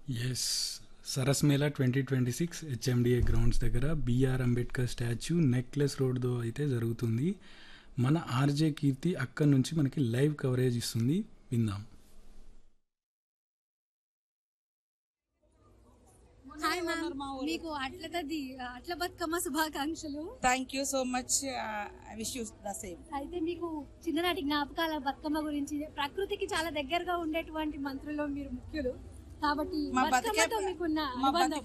yes Saras Mela twenty twenty six HMDA grounds దగ్గర BR Ambedkar statue Necklace రోడ్తో అయితే జరుగుతుంది మన ఆర్జే కీర్తి అక్కడి నుంచి మనకి లైవ్ కవరేజ్ ఇస్తుంది విందాం హాయ్ మ్యామ్ మీకు అట్ల తది అట్ల బతుకమ్మ శుభాకాంక్షలు thank you so much I wish you the same అయితే మీకు చిన్ననాటి జ్ఞాపకాల బతుకమ్మ గురించి ప్రకృతికి చాలా దగ్గరగా ఉండేటువంటి మంత్రుల్లో మీరు ముఖ్యులు కాబట్టి మా బతుకమ్మతో బతికే మీకున్న మా అనుబంధం బతికే